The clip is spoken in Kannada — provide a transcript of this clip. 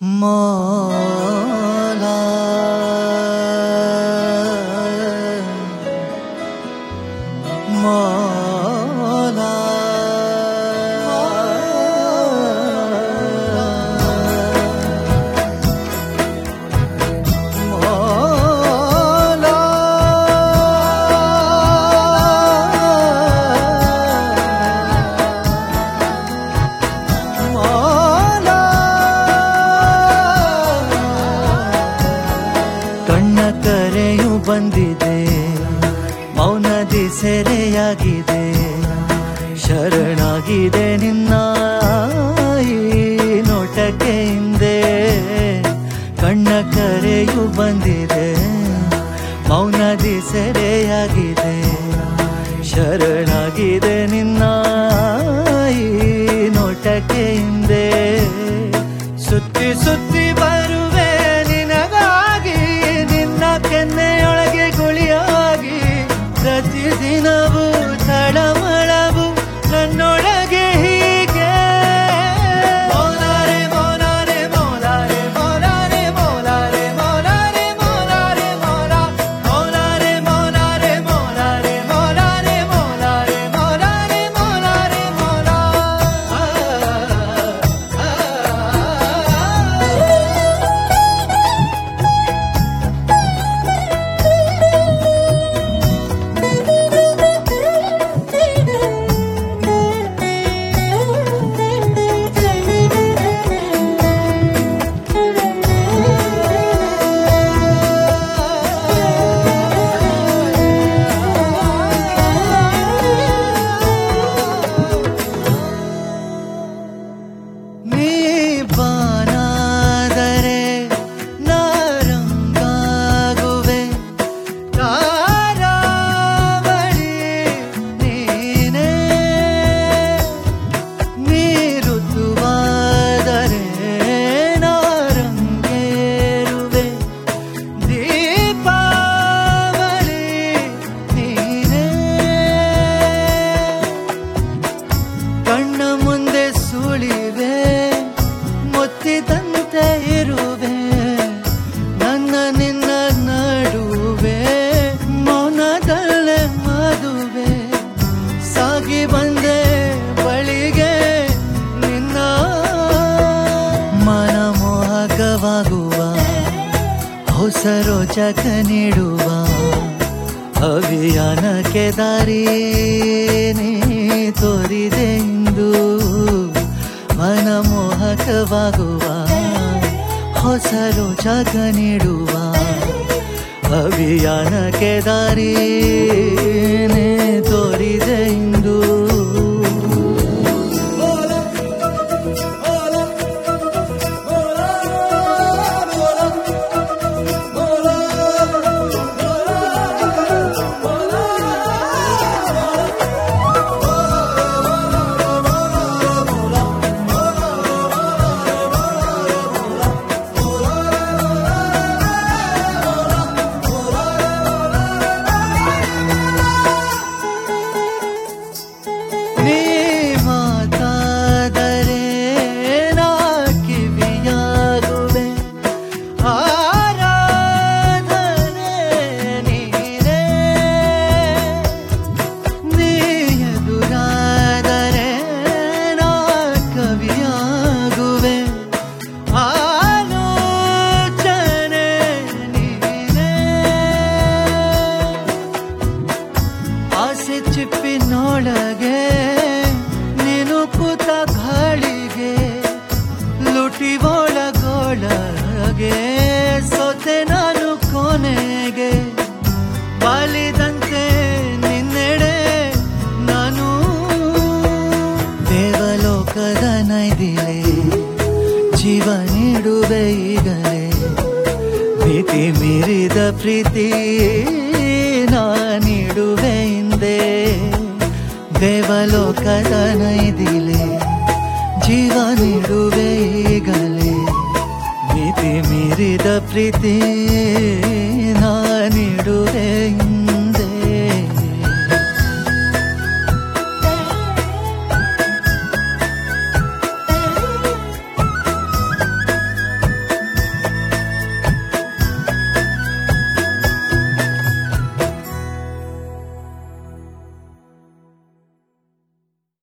ಮೋಲ ಮೋಲ ಮೋಲ ಮೋಲ ಕಣ್ಣ ಕರೆಯು ಬಂದಿದೆ ಮೌನದಿ ಸೆರೆಯಾಗಿದೆ ಶರಣಾಗಿದೆ ನಿನ್ನ ಈ ನೋಟಕ್ಕೆ ಹಿಂದೆ ಕಣ್ಣ ಕರೆಯು ಬಂದಿದೆ ಮೌನದಿ ಸೆರೆಯಾಗಿದೆ ಶರಣಾಗಿದೆ ನಿನ್ನ ಈ ನೋಟಕ್ಕೆ ಹಿಂದೆ ಸುತ್ತಿ ಸುತ್ತಿ ಬರುವೆ ನಿನಗಾಗಿ ನಿನ್ನ ಕೆನ್ನೆಯೊಳಗೆ ಗುಳಿಯಾಗಿ ಪ್ರತಿದಿನವೂ ತಳಮಳವು ನನ್ನೊಳಗೆ ಹೀಗೆ ಮೋಲಾರೆ ಮೋಲಾರೆ ಮೋಲಾರೆ ಮೋಲಾರೆ ಮೋಲಾರೆ ಮೋಲಾರೆ ಮೋಲಾರೆ ಮೋಲಾ ಮೋಲಾರೆ ಮೋಲಾರೆ ಮೋಲಾರೆ ಮೋಲಾರೆ ಮೋಲಾರೆ ಮೋಲಾರೆ ಮೋಲಾರೆ ಮೋಲಾ ಆ, ಆ, ಆ. ನೀ ಬಾನಾದರೆ ನಾರಂಗಾಗುವೆ ತಾರಾವಳಿ ನೀನೇ ನೀ ಋತುವಾದರೆ ನಾರಂಗೇರುವೆ ದೀಪಾವಳಿ ನೀನೇ ಕಣ್ಣ ಮುಂದೆ ಸುಳಿವೆ ಮುತ್ತಿದಂತೆ ಇರುವೆ ನನ್ನ ನಿನ್ನ ನಡುವೆ ಮೌನದಲ್ಲೇ ಮದುವೆ ಸಾಗಿ ಬಂದೆ ಬಳಿಗೆ ನಿನ್ನ ಮನ ಮೋಹಕವಾಗುವ ಹೊಸ ರೋಚಕ ನೀಡುವ ಅಭಿಯಾನಕ್ಕೆ ದಾರಿ ನೀ ತೋರಿದೆ ಇಂದು ಮನಮೋಹಕವಾಗುವ ಹೊಸ ರೋಚಕ ನೀಡುವ ಅಭಿಯಾನಕ್ಕೆ ದಾರಿ ನೀ ತೋರಿದೆ ಇಂದು ನೀ ಮಾತಾದರೆ ನಾ ಕಿವಿಯಾಗುವೆ ಆರಾಧನೆ ನೀನೇ ನೀ ಎದುರಾದರೆ ನಾ ಕವಿಯಾಗುವೆ ಆಲೋಚನೆ ನೀನೇ ಆಸೆ ಚಿಪ್ಪಿನೊಳಗೆ ನೀನು ಕೂತ ಗಾಳಿಗೆ ಲುಟಿ ಒಳಗೊಳಗೆ ಸೋತೆ ನಾನು ಕೊನೆಗೆ ಬಾಲಿದಂತೆ ನಿನ್ನೆಡೆ ನಾನು ದೇವಲೋಕದ ನೈದಿಲೆ ಜೀವ ನೀಡುವೆ ಈಗಲೇ ಮಿತಿ ಮೀರಿದ ಪ್ರೀತಿ ನಾ ನೀಡುವೆ ಹಿಂದೆ ದೇವಲೋಕದ ನೈದಿಲೆ ಜೀವ ನೀಡುವೆ ಈಗಲೇ ಮಿತಿ ಮೀರಿದ ಪ್ರೀತಿ